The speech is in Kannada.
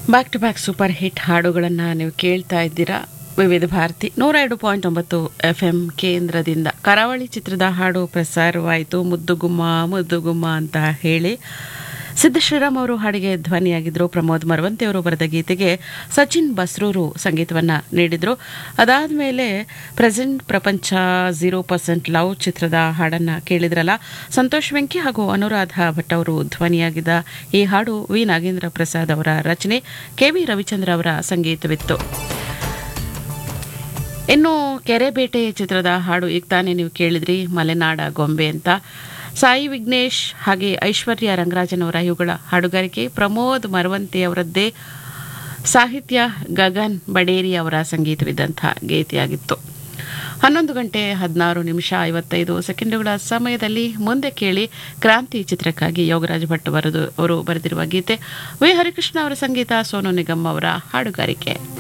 back to back super hit ಹಾಡುಗಳನ್ನು ನೀವು ಕೇಳ್ತಾ ಇದ್ದೀರಾ ವಿವಿಧ ಭಾರತಿ ನೂರ ಎರಡು ಪಾಯಿಂಟ್ ಒಂಬತ್ತು ಎಫ್ ಎಂ ಕೇಂದ್ರದಿಂದ ಕರಾವಳಿ ಚಿತ್ರದ ಹಾಡು ಪ್ರಸಾರವಾಯಿತು ಮುದ್ದುಗುಮ್ಮ ಮುದ್ದುಗುಮ್ಮ ಅಂತ ಹೇಳಿ ಸಿದ್ಧ ಶ್ರೀರಾಮ್ ಅವರು ಹಾಡಿಗೆ ಧ್ವನಿಯಾಗಿದ್ದರು ಪ್ರಮೋದ್ ಮರವಂತಿ ಅವರು ಬರೆದ ಗೀತೆಗೆ ಸಚಿನ್ ಬಸ್ರೂರು ಸಂಗೀತವನ್ನು ನೀಡಿದರು ಅದಾದ ಮೇಲೆ ಪ್ರೆಸೆಂಟ್ ಪ್ರಪಂಚ ಝೀರೋ ಪರ್ಸೆಂಟ್ ಲವ್ ಚಿತ್ರದ ಹಾಡನ್ನು ಕೇಳಿದ್ರಲ್ಲ ಸಂತೋಷ್ ವೆಂಕಿ ಹಾಗೂ ಅನುರಾಧ ಭಟ್ ಅವರು ಧ್ವನಿಯಾಗಿದ್ದ ಈ ಹಾಡು ವಿ ನಾಗೇಂದ್ರ ಪ್ರಸಾದ್ ಅವರ ರಚನೆ ಕೆ ವಿ ರವಿಚಂದ್ರ ಅವರ ಸಂಗೀತವಿತ್ತು ಇನ್ನು ಕೆರೆಬೇಟೆ ಚಿತ್ರದ ಹಾಡು ಈಗ ತಾನೇ ನೀವು ಕೇಳಿದ್ರಿ ಮಲೆನಾಡ ಗೊಂಬೆ ಅಂತ ಸಾಯಿ ವಿಘ್ನೇಶ್ ಹಾಗೆ ಐಶ್ವರ್ಯ ರಂಗರಾಜನ್ ಅವರ ಇವುಗಳ ಹಾಡುಗಾರಿಕೆ ಪ್ರಮೋದ್ ಮರವಂತಿ ಅವರದ್ದೇ ಸಾಹಿತ್ಯ ಗಗನ್ ಬಡೇರಿ ಅವರ ಸಂಗೀತವಿದ್ದಂಥ ಗೀತೆಯಾಗಿತ್ತು ಹನ್ನೊಂದು ಗಂಟೆ ಹದಿನಾರು ನಿಮಿಷ ಐವತ್ತೈದು ಸೆಕೆಂಡುಗಳ ಸಮಯದಲ್ಲಿ ಮುಂದೆ ಕೇಳಿ ಕ್ರಾಂತಿ ಚಿತ್ರಕ್ಕಾಗಿ ಯೋಗರಾಜ್ ಭಟ್ ಬರೆದು ಅವರು ಬರೆದಿರುವ ಗೀತೆ ವಿ ಹರಿಕೃಷ್ಣ ಅವರ ಸಂಗೀತ ಸೋನು ನಿಗಮ್ ಅವರ ಹಾಡುಗಾರಿಕೆ